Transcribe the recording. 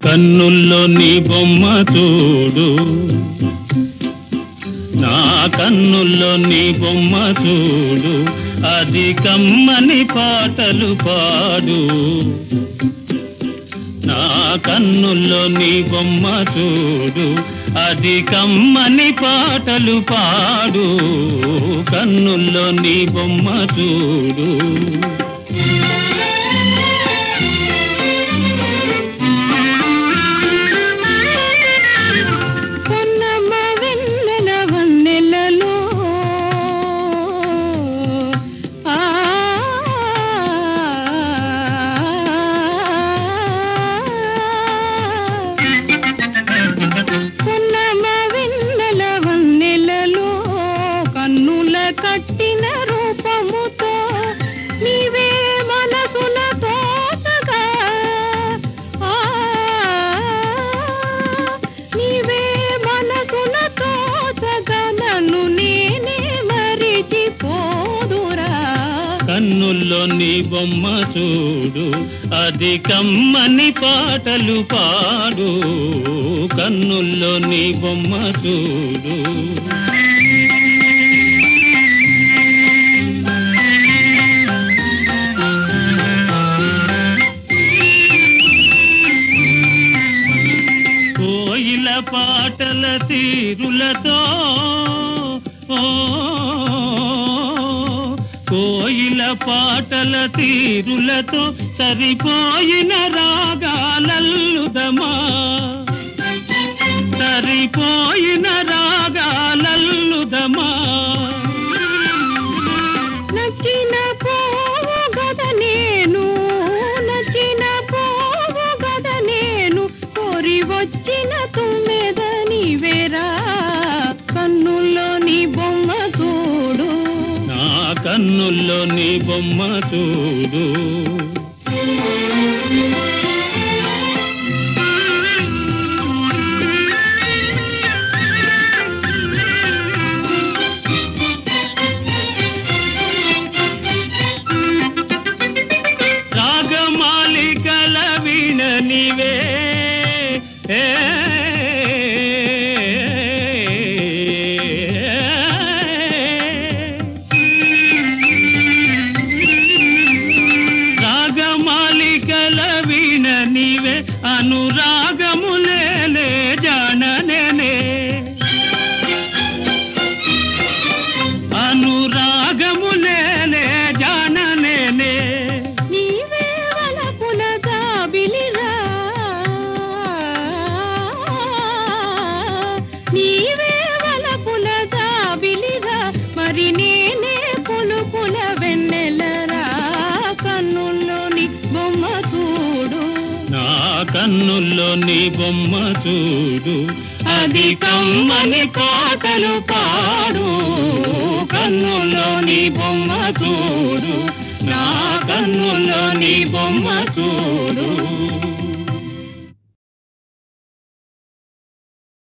కన్నుల్లో నీ బొమ్మ చూడు నా కన్నుల్లో నీ బొమ్మ చూడు అది కమ్మని పాటలు పాడు నా కన్నుల్లో నీ బొమ్మ చూడు అది కమ్మని పాటలు పాడు కన్నుల్లో నీ బొమ్మ చూడు పొన్నమ్మ వెన్నెల వన్నెలలో ఆ పొన్నమ్మ వెన్నెల వన్నెలలో కన్నుల కట్టిన రూపముతో నీవే మనసున తోచగా ఆ నీవే మనసున తోచగా నన్ను నేనే మరిచిపోదురా కన్నుల్లో నీ బొమ్మ చూడు అది కమ్మని పాటలు పాడు కన్నుల్లో నీ బొమ్మ చూడు కోయిల పాటల తీరులతో ఓ, కోయిల పాటల తీరులతో సరిపోయిన రాగాలల్లుదమా సరిపోయిన రాగాలల్లుదమా నచ్చిన పోవు గద నేను నచ్చిన పోవు గద నేను కోరి వచ్చిన తుమ్మెద నీవేరా కన్నుల్లో నీ బొమ్మ చూడు నా కన్నుల్లో నీ బొమ్మ చూడు రాగమాలికల వీణ నీవే ఏ, రాగమాలికల వీణ నీవే అనురాగములేలే జాననే అనురాగములేలే జాననే నీవే వలపుల జాబిలిరా నీవే వలపుల జాబిలిరా మరి నేనే పులుపుల వెన్నెలరా కన్నుల్లోని బొమ్మ చూడు నా కన్నుల్లో నీ బొమ్మ చూడు అది కమ్మని పాటలు పాడు కన్నుల్లో నీ బొమ్మ చూడు నా కన్నుల్లో నీ బొమ్మ చూడు